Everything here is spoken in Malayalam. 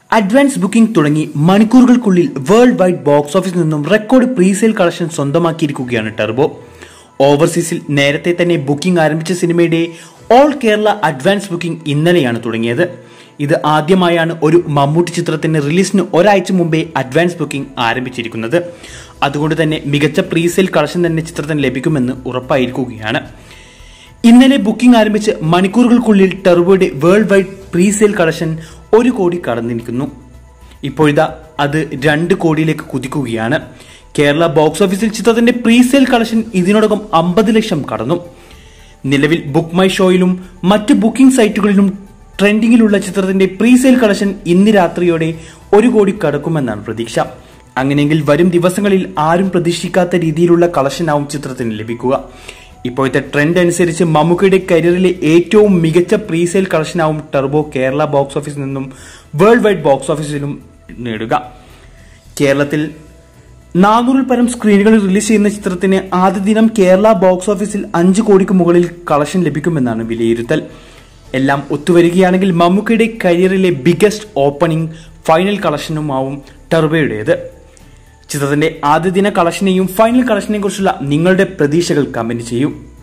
അഡ്വാൻസ് ബുക്കിംഗ് തുടങ്ങി മണിക്കൂറുകൾക്കുള്ളിൽ വേൾഡ് വൈഡ് ബോക്സ് ഓഫീസിൽ നിന്നും റെക്കോർഡ് പ്രീസെയിൽ കളക്ഷൻ സ്വന്തമാക്കിയിരിക്കുകയാണ് ടെർബോ ഓവർസീസിൽ നേരത്തെ തന്നെ ബുക്കിംഗ് ആരംഭിച്ച സിനിമയുടെ ഓൾ കേരള അഡ്വാൻസ് ബുക്കിംഗ് ഇന്നലെയാണ് തുടങ്ങിയത് ഇത് ആദ്യമായാണ് ഒരു മമ്മൂട്ടി ചിത്രത്തിന്റെ റിലീസിന് ഒരാഴ്ച മുമ്പേ അഡ്വാൻസ് ബുക്കിംഗ് ആരംഭിച്ചിരിക്കുന്നത് അതുകൊണ്ട് തന്നെ മികച്ച പ്രീസെയിൽ കളക്ഷൻ തന്നെ ചിത്രത്തിന് ലഭിക്കുമെന്ന് ഉറപ്പായിരിക്കുകയാണ് ഇന്നലെ ബുക്കിംഗ് ആരംഭിച്ച് മണിക്കൂറുകൾക്കുള്ളിൽ ടെർബോയുടെ വേൾഡ് വൈഡ് പ്രീസെയിൽ കളക്ഷൻ ഒരു കോടി കടന്നിരിക്കുന്നു ഇപ്പോഴിതാ അത് രണ്ട് കോടിയിലേക്ക് കുതിക്കുകയാണ് കേരള ബോക്സ് ഓഫീസിൽ ചിത്രത്തിന്റെ പ്രീസെയിൽ കളക്ഷൻ ഇതിനോടകം അമ്പത് ലക്ഷം കടന്നു നിലവിൽ ബുക്ക് മൈ ഷോയിലും മറ്റ് ബുക്കിംഗ് സൈറ്റുകളിലും ട്രെൻഡിങ്ങിലുള്ള ചിത്രത്തിന്റെ പ്രീസെയിൽ കളക്ഷൻ ഇന്ന് രാത്രിയോടെ ഒരു കോടി കടക്കുമെന്നാണ് പ്രതീക്ഷ അങ്ങനെയെങ്കിൽ വരും ദിവസങ്ങളിൽ ആരും പ്രതീക്ഷിക്കാത്ത രീതിയിലുള്ള കളക്ഷനാവും ചിത്രത്തിന് ലഭിക്കുക ഇപ്പോഴത്തെ ട്രെൻഡ് അനുസരിച്ച് മമ്മൂക്കയുടെ കരിയറിലെ ഏറ്റവും മികച്ച പ്രീസെയിൽ കളക്ഷനാവും ടെർബോ കേരള ബോക്സ് ഓഫീസിൽ നിന്നും വേൾഡ് വൈഡ് ബോക്സ് ഓഫീസിലും നേടുക കേരളത്തിൽ നാനൂറിൽ പരം സ്ക്രീനുകളിൽ റിലീസ് ചെയ്യുന്ന ചിത്രത്തിന് ആദ്യ ദിനം കേരള ബോക്സ് ഓഫീസിൽ അഞ്ച് കോടിക്ക് മുകളിൽ കളക്ഷൻ ലഭിക്കുമെന്നാണ് വിലയിരുത്തൽ എല്ലാം ഒത്തുവരികയാണെങ്കിൽ മമ്മൂക്കയുടെ കരിയറിലെ ബിഗസ്റ്റ് ഓപ്പണിംഗ് ഫൈനൽ കളക്ഷനുമാവും ടെർബോയുടേത് ചിത്രത്തിന്റെ ആദ്യ ദിന കളക്ഷനെയും ഫൈനൽ കളക്ഷനെയും കുറിച്ചുള്ള നിങ്ങളുടെ പ്രതീക്ഷകൾ കമന്റ് ചെയ്യൂ